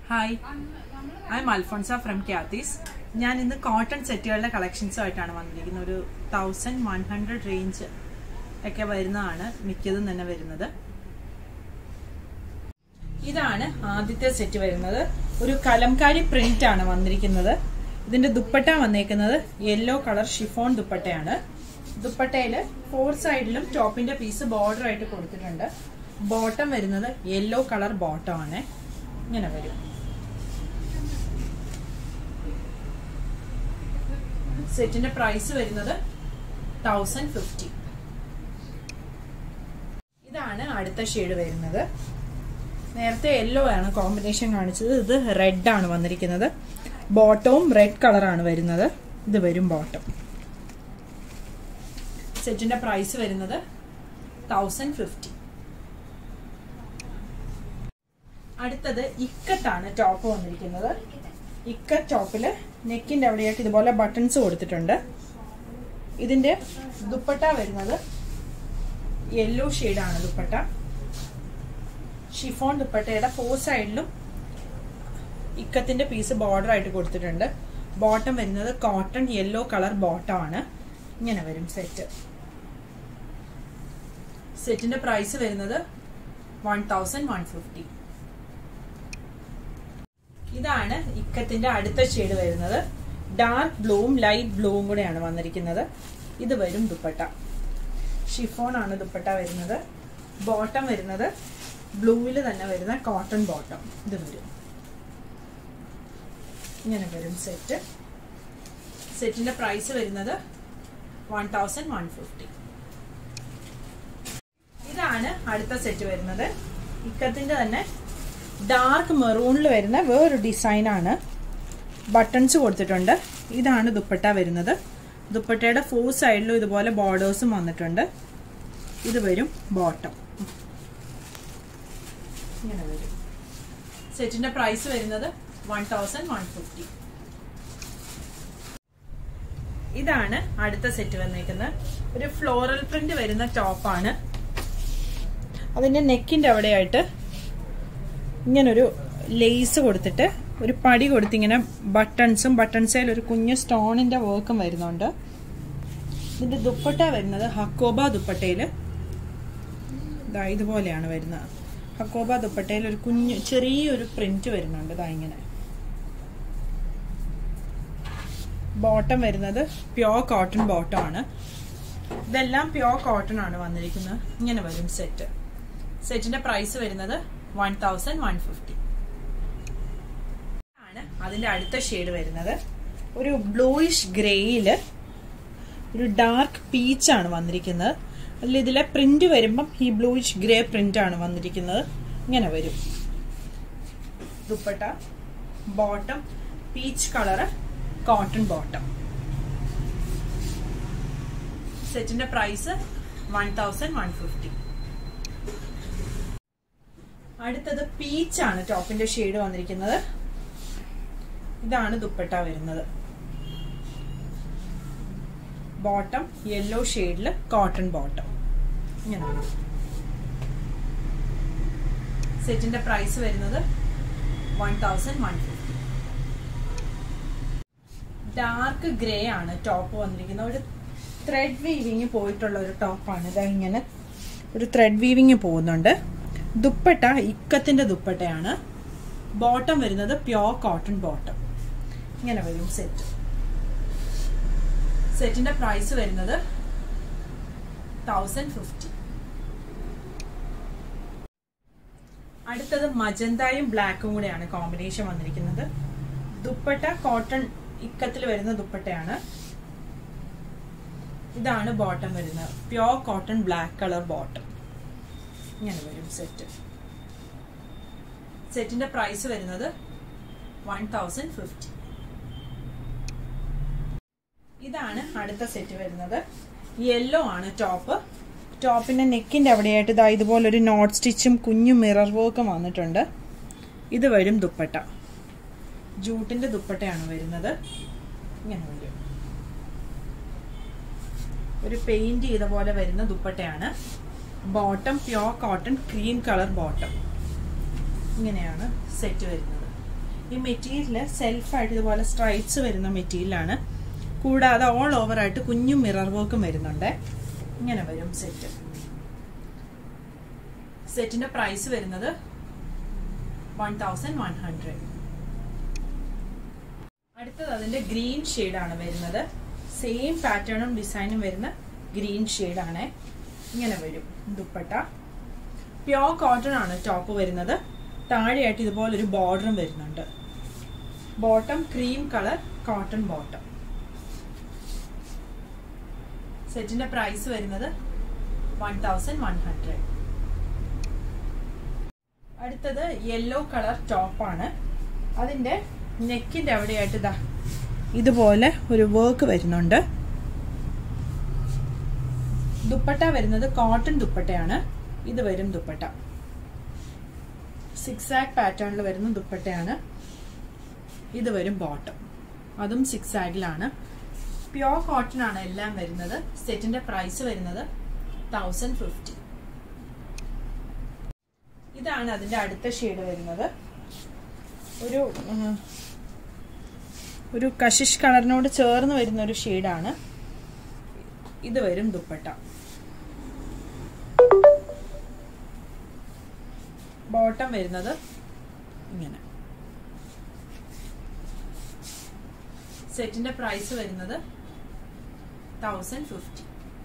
hi I am Alphonsa from Cathy's ഞാൻ ഇന്ന് cotton സെറ്റുകളുടെ കളക്ഷൻസുമായിട്ടാണ് വന്നിരിക്കുന്നത് ഒരു തൗസൻഡ് വൺ ഹൺഡ്രഡ് റേഞ്ച് ഒക്കെ വരുന്നതാണ് മിക്കതും തന്നെ വരുന്നത് ഇതാണ് ആദ്യത്തെ സെറ്റ് വരുന്നത് ഒരു കലംകാരി പ്രിന്റ് ആണ് വന്നിരിക്കുന്നത് ഇതിന്റെ ദുപ്പട്ട വന്നേക്കുന്നത് യെല്ലോ കളർ ഷിഫോൺ ദുപ്പട്ടയാണ് ദുപ്പട്ടയില് ഫോർ സൈഡിലും ടോപ്പിന്റെ പീസ് ബോർഡർ ആയിട്ട് കൊടുത്തിട്ടുണ്ട് ബോട്ടം വരുന്നത് യെല്ലോ കളർ ബോട്ടം ആണ് ഇങ്ങനെ വരും സെറ്റിന്റെ പ്രൈസ് വരുന്നത് തൗസൻഡ് ഫിഫ്റ്റി ഇതാണ് അടുത്ത ഷെയ്ഡ് വരുന്നത് നേരത്തെ യെല്ലോ ആണ് കോമ്പിനേഷൻ കാണിച്ചത് ഇത് റെഡ് ആണ് വന്നിരിക്കുന്നത് ബോട്ടവും റെഡ് കളറാണ് വരുന്നത് ഇത് വരും ബോട്ടം സെറ്റിന്റെ പ്രൈസ് വരുന്നത് തൗസൻഡ് ഫിഫ്റ്റി അടുത്തത് ഇക്കത്താണ് ടോപ്പ് വന്നിരിക്കുന്നത് ഇക്കത്ത് ടോപ്പില് നെക്കിന്റെ അവിടെയായിട്ട് ഇതുപോലെ ബട്ടൺസ് കൊടുത്തിട്ടുണ്ട് ഇതിന്റെ ദുപ്പട്ട വരുന്നത് യെല്ലോ ആണ് ദുപ്പട്ട ഷിഫോൺ ദുപ്പട്ടയുടെ ഫോർ സൈഡിലും ഇക്കത്തിന്റെ പീസ് ബോർഡർ ആയിട്ട് കൊടുത്തിട്ടുണ്ട് ബോട്ടം വരുന്നത് കോട്ടൺ യെല്ലോ കളർ ബോട്ടം ആണ് ഇങ്ങനെ വരും സെറ്റ് സെറ്റിന്റെ പ്രൈസ് വരുന്നത് വൺ തൗസൻഡ് വൺ ഫിഫ്റ്റി ഇതാണ് ഇക്കത്തിന്റെ അടുത്ത ഷെയ്ഡ് വരുന്നത് ഡാർക്ക് ബ്ലൂവും ലൈറ്റ് ബ്ലൂവും കൂടെയാണ് വന്നിരിക്കുന്നത് ഇത് വരും ദുപ്പട്ട ഷിഫോൺ ആണ് ദുപ്പട്ട വരുന്നത് ബോട്ടം വരുന്നത് ബ്ലൂവിൽ തന്നെ വരുന്ന കോട്ടൺ ബോട്ടം ഇത് വരും ഇങ്ങനെ വരും സെറ്റ് സെറ്റിന്റെ പ്രൈസ് വരുന്നത് വൺ തൗസൻഡ് വൺ ഫിഫ്റ്റി ഇതാണ് അടുത്ത സെറ്റ് വരുന്നത് ഇക്കത്തിന്റെ തന്നെ ഡാർക്ക് മെറൂണിൽ വരുന്ന വേറൊരു ഡിസൈനാണ് ബട്ടൺസ് കൊടുത്തിട്ടുണ്ട് ഇതാണ് ദുപ്പട്ട വരുന്നത് ദുപ്പട്ടയുടെ ഫോർ സൈഡിലും ഇതുപോലെ ബോർഡേഴ്സും വന്നിട്ടുണ്ട് ഇത് വരും ബോട്ടം ഇങ്ങനെ വരും സെറ്റിന്റെ പ്രൈസ് വരുന്നത് വൺ തൗസൻഡ് വൺ ഫിഫ്റ്റി ഇതാണ് അടുത്ത സെറ്റ് വന്നേക്കുന്നത് ഒരു ഫ്ലോറൽ പ്രിന്റ് വരുന്ന ടോപ്പാണ് അതിന്റെ നെക്കിന്റെ അവിടെയായിട്ട് ഇങ്ങനൊരു ലേസ് കൊടുത്തിട്ട് ഒരു പടി കൊടുത്തിങ്ങനെ ബട്ടൺസും ബട്ടൺസിൽ ഒരു കുഞ്ഞു സ്റ്റോണിന്റെ വർക്കും വരുന്നുണ്ട് ഇതിന്റെ ദുപ്പട്ട വരുന്നത് ഹക്കോബ ദുപ്പട്ടയില് ഇതാ ഇതുപോലെയാണ് വരുന്നത് ഹക്കോബ ദുപ്പട്ടയിൽ ഒരു കുഞ്ഞു ചെറിയൊരു പ്രിന്റ് വരുന്നുണ്ട് ഇതാ ഇങ്ങനെ ബോട്ടം വരുന്നത് പ്യോർ കോട്ടൺ ബോട്ടം ആണ് ഇതെല്ലാം പ്യോർ കോട്ടൺ ആണ് വന്നിരിക്കുന്നത് ഇങ്ങനെ വരും സെറ്റ് സെറ്റിന്റെ പ്രൈസ് വരുന്നത് വൺ തൗസൻഡ് വൺ ഫിഫ്റ്റി ആണ് അതിന്റെ അടുത്ത ഷെയ്ഡ് വരുന്നത് ഒരു ബ്ലൂയിഷ് ഗ്രേയില് ഒരു ഡാർക്ക് പീച്ച് ആണ് വന്നിരിക്കുന്നത് അതിൽ ഇതിലെ പ്രിന്റ് വരുമ്പം ഈ ബ്ലൂയിഷ് ഗ്രേ പ്രിന്റ് ആണ് വന്നിരിക്കുന്നത് ഇങ്ങനെ വരും dupatta bottom peach colour cotton bottom സെറ്റിന്റെ price one thousand one fifty അടുത്തത് പീച്ച് ആണ് ടോപ്പിന്റെ ഷെയ്ഡ് വന്നിരിക്കുന്നത് ഇതാണ് ദുപ്പട്ട വരുന്നത് ബോട്ടം യെല്ലോ ഷെയ്ഡില് കോട്ടൺ ബോട്ടം ഇങ്ങനെ സെറ്റിന്റെ പ്രൈസ് വരുന്നത് one thousand one fifty dark grey ആണ് ടോപ്പ് വന്നിരിക്കുന്നത് ഒരു ത്രെഡ് വീവിങ് പോയിട്ടുള്ള ഒരു ടോപ്പാണ് ഇതാ ഇങ്ങനെ ഒരു ത്രെഡ് വീവിങ് പോകുന്നുണ്ട് ദുപ്പട്ട ഇക്കത്തിന്റെ ദുപ്പട്ടയാണ് ബോട്ടം വരുന്നത് പ്യോർ കോട്ടൺ ബോട്ടം ഇങ്ങനെ വരും സെറ്റ് സെറ്റിന്റെ പ്രൈസ് വരുന്നത് തൗസൻഡ് ഫിഫ്റ്റി അടുത്തത് മജന്തയും ബ്ലാക്കും കൂടെയാണ് കോമ്പിനേഷൻ വന്നിരിക്കുന്നത് ദുപ്പട്ട കോട്ടൺ ഇക്കത്തിൽ വരുന്ന ദുപ്പട്ടയാണ് ഇതാണ് ബോട്ടം വരുന്നത് pure cotton black colour bottom ഇങ്ങനെ വരും സെറ്റ് സെറ്റിന്റെ പ്രൈസ് വരുന്നത് വൺ തൗസൻഡ് ഫിഫ്റ്റി ഇതാണ് അടുത്ത സെറ്റ് വരുന്നത് യെല്ലോ ആണ് ടോപ്പ് ടോപ്പിന്റെ നെക്കിന്റെ അവിടെയായിട്ട് ഇതാ ഇതുപോലൊരു നോട്ട് സ്റ്റിച്ചും കുഞ്ഞു മിറർ വർക്കും വന്നിട്ടുണ്ട് ഇത് വരും ദുപ്പട്ട ജൂട്ടിന്റെ ദുപ്പട്ടയാണ് വരുന്നത് ഇങ്ങനെ വരും ഒരു പെയിന്റ് ചെയ്ത പോലെ വരുന്ന ദുപ്പട്ടയാണ് bottom pure cotton cream colour bottom ഇങ്ങനെയാണ് സെറ്റ് വരുന്നത് ഈ മെറ്റീരിയൽ സെൽഫായിട്ട് ഇതുപോലെ സ്ട്രൈപ്സ് വരുന്ന മെറ്റീരിയലാണ് കൂടാതെ ഓൾ ഓവർ ആയിട്ട് കുഞ്ഞും മിറർ വർക്കും വരുന്നുണ്ട് ഇങ്ങനെ വരും സെറ്റ് സെറ്റിന്റെ പ്രൈസ് വരുന്നത് വൺ തൗസൻഡ് വൺ ഹൺഡ്രഡ് അടുത്തത് അതിന്റെ ഗ്രീൻ ആണ് വരുന്നത് സെയിം പാറ്റേണും ഡിസൈനും വരുന്ന ഗ്രീൻ ആണ് ഇങ്ങനെ വരും ദുപ്പട്ട പ്യോർ കോട്ടൺ ആണ് ടോപ്പ് വരുന്നത് താഴെയായിട്ട് ഇതുപോലൊരു ബോർഡറും വരുന്നുണ്ട് bottom cream colour cotton bottom സെറ്റിന്റെ പ്രൈസ് വരുന്നത് വൺ തൗസൻഡ് വൺ ഹൺഡ്രഡ് അടുത്തത് യെല്ലോ കളർ ടോപ്പാണ് അതിന്റെ നെക്കിന്റെ അവിടെയായിട്ട് ഇതാ ഇതുപോലെ ഒരു വർക്ക് വരുന്നുണ്ട് ദുപ്പട്ട വരുന്നത് കോട്ടൺ ദുപ്പട്ടയാണ് ഇത് വരും ദുപ്പട്ട സിക്സ് ആഗ് പാറ്റേണിൽ വരുന്ന ദുപ്പട്ടയാണ് ഇത് വരും ബോട്ടം അതും സിക്സ് ആഗിലാണ് പ്യോർ കോട്ടൺ ആണ് എല്ലാം വരുന്നത് സെറ്റിന്റെ പ്രൈസ് വരുന്നത് തൗസൻഡ് ഫിഫ്റ്റി ഇതാണ് അതിന്റെ അടുത്ത ഷെയ്ഡ് വരുന്നത് ഒരു ഒരു കശിഷ് കളറിനോട് ചേർന്ന് വരുന്ന ഒരു ഷെയ്ഡാണ് ഇത് വരും ദുപ്പട്ട ബോട്ടം വരുന്നത് ഇങ്ങനെ സെറ്റിന്റെ പ്രൈസ് വരുന്നത് തൗസൻഡ് ഫിഫ്റ്റി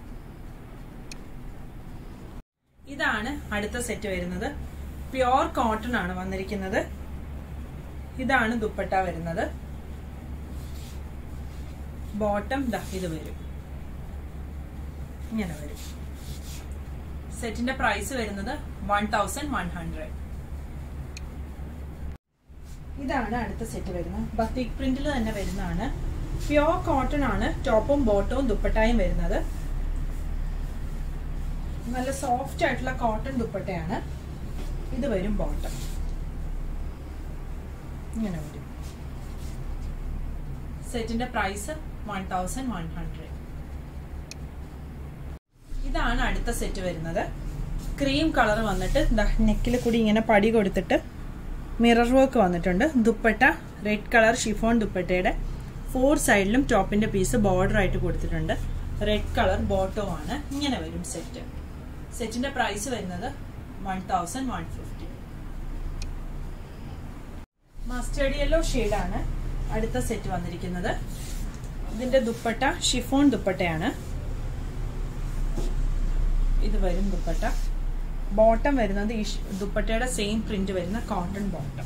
ഇതാണ് അടുത്ത സെറ്റ് വരുന്നത് പ്യോർ കോട്ടൺ ആണ് വന്നിരിക്കുന്നത് ഇതാണ് ദുപ്പട്ട വരുന്നത് ബോട്ടം ദാ ഇത് വരും ഇങ്ങനെ വരും സെറ്റിന്റെ പ്രൈസ് വരുന്നത് വൺ തൗസൻഡ് വൺ ഹൺഡ്രഡ് ഇതാണ് അടുത്ത സെറ്റ് വരുന്നത് ബത്തിക് പ്രിന്റിൽ തന്നെ വരുന്നതാണ് പ്യോർ കോട്ടൺ ആണ് ടോപ്പും ബോട്ടവും ദുപ്പട്ടായും വരുന്നത് നല്ല സോഫ്റ്റ് ആയിട്ടുള്ള കോട്ടൺ ദുപ്പട്ടയാണ് ഇത് വരും ബോട്ടം ഇങ്ങനെ വരും സെറ്റിന്റെ price one thousand one hundred ഇതാണ് അടുത്ത സെറ്റ് വരുന്നത് ക്രീം കളർ വന്നിട്ട് നെക്കിൽ കൂടി ഇങ്ങനെ പടി കൊടുത്തിട്ട് മിറർ വർക്ക് വന്നിട്ടുണ്ട് ദുപ്പട്ട റെഡ് കളർ ഷിഫോൺ ദുപ്പട്ടയുടെ ഫോർ സൈഡിലും ടോപ്പിന്റെ പീസ് ബോർഡർ ആയിട്ട് കൊടുത്തിട്ടുണ്ട് റെഡ് കളർ ബോട്ടോ ആണ് ഇങ്ങനെ വരും സെറ്റ് സെറ്റിന്റെ പ്രൈസ് വരുന്നത് one thousand one fifty mustard yellow ഷെയ്ഡാണ് അടുത്ത സെറ്റ് വന്നിരിക്കുന്നത് ഇതിന്റെ ദുപ്പട്ട ഷിഫോൺ ദുപ്പട്ടയാണ് ഇത് വരും ദുപ്പട്ട ബോട്ടം വരുന്നത് ഈ ദുപ്പട്ടയുടെ സെയിം പ്രിന്റ് വരുന്ന കോട്ടൺ ബോട്ടം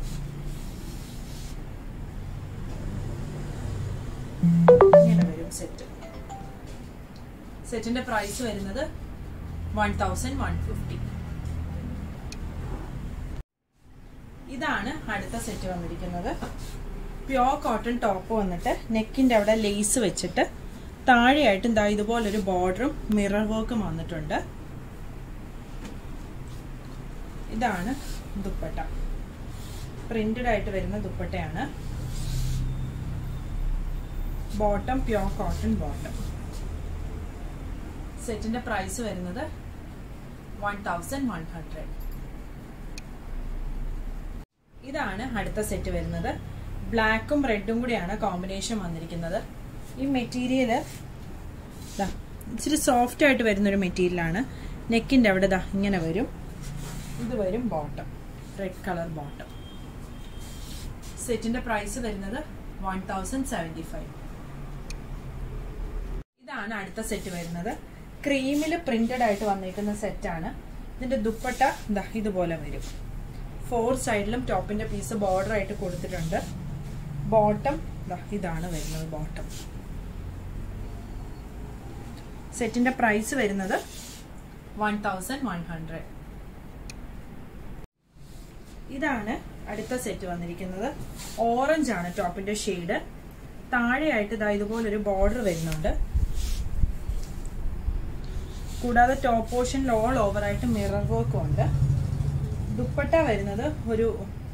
ഇങ്ങനെ വരും സെറ്റ് സെറ്റിന്റെ പ്രൈസ് വരുന്നത് വൺ തൗസൻഡ് വൺ ഫിഫ്റ്റി ഇതാണ് അടുത്ത സെറ്റ് വന്നിരിക്കുന്നത് പ്യോർ കോട്ടൺ ടോപ്പ് വന്നിട്ട് നെക്കിന്റെ അവിടെ ലേസ് വെച്ചിട്ട് താഴെയായിട്ട് എന്താ ഇതുപോലൊരു ബോർഡറും മിറർ വർക്കും വന്നിട്ടുണ്ട് ഇതാണ് ദുപ്പട്ട പ്രിന്റഡ് ആയിട്ട് വരുന്ന ദുപ്പട്ടയാണ് ബോട്ടം പ്യോർ കോട്ടൺ ബോട്ടം സെറ്റിന്റെ പ്രൈസ് വരുന്നത് വൺ തൗസൻഡ് വൺ ഹൺഡ്രഡ് ഇതാണ് അടുത്ത സെറ്റ് വരുന്നത് ബ്ലാക്കും റെഡും കൂടിയാണ് കോമ്പിനേഷൻ വന്നിരിക്കുന്നത് ഈ മെറ്റീരിയല് ഇച്ചിരി സോഫ്റ്റ് ആയിട്ട് വരുന്നൊരു മെറ്റീരിയലാണ് നെക്കിന്റെ അവിടെ ദാ ഇങ്ങനെ വരും ഇത് വരും ബോട്ടം റെഡ് കളർ ബോട്ടം സെറ്റിന്റെ പ്രൈസ് വരുന്നത് വൺ തൗസൻഡ് സെവൻറ്റി ഫൈവ് ഇതാണ് അടുത്ത സെറ്റ് വരുന്നത് ക്രീമിൽ പ്രിന്റഡ് ആയിട്ട് വന്നിരിക്കുന്ന സെറ്റാണ് ഇതിന്റെ ദുപ്പട്ട ദാ ഇതുപോലെ വരും ഫോർ സൈഡിലും ടോപ്പിന്റെ പീസ് ബോർഡർ ആയിട്ട് കൊടുത്തിട്ടുണ്ട് ബോട്ടം ഇതാണ് വരുന്നത് ബോട്ടം സെറ്റിന്റെ പ്രൈസ് വരുന്നത് വൺ തൗസൻഡ് വൺ ഹൺഡ്രഡ് ഇതാണ് അടുത്ത സെറ്റ് വന്നിരിക്കുന്നത് ഓറഞ്ച് ആണ് ടോപ്പിന്റെ ഷെയ്ഡ് താഴെയായിട്ട് ഇതാ ഇതുപോലൊരു ബോർഡർ വരുന്നുണ്ട് കൂടാതെ ടോപ്പ് പോർഷനിൽ ഓൾ ഓവർ ആയിട്ട് മിറർ വർക്കും ഉണ്ട് ദുപ്പട്ട വരുന്നത് ഒരു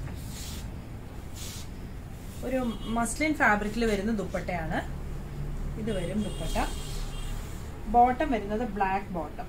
ഒരു മസ്ലിൻ ഫാബ്രിക്കിൽ വരുന്ന ദുപ്പട്ടയാണ് ഇത് വരും ദുപ്പട്ട ബോട്ടം വരുന്നത് ബ്ലാക്ക് ബോട്ടം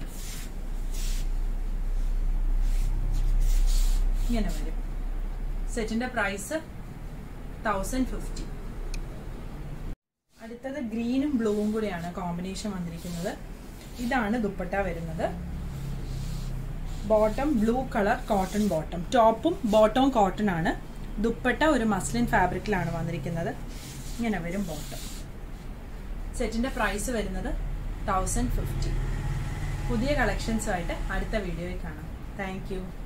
ഇങ്ങനെ വരും സെറ്റിന്റെ പ്രൈസ് തൗസൻഡ് ഫിഫ്റ്റി അടുത്തത് ഗ്രീനും ബ്ലൂവും കൂടെയാണ് കോമ്പിനേഷൻ വന്നിരിക്കുന്നത് ഇതാണ് ദുപ്പട്ട വരുന്നത് bottom blue colour cotton bottom ടോപ്പും ബോട്ടവും കോട്ടൺ ആണ് ദുപ്പട്ട ഒരു മസ്ലിൻ ഫാബ്രിക്കിലാണ് വന്നിരിക്കുന്നത് ഇങ്ങനെ വരും ബോട്ടം സെറ്റിന്റെ പ്രൈസ് വരുന്നത് തൗസൻഡ് ഫിഫ്റ്റി പുതിയ കളക്ഷൻസുമായിട്ട് അടുത്ത വീഡിയോയിൽ കാണാം താങ്ക്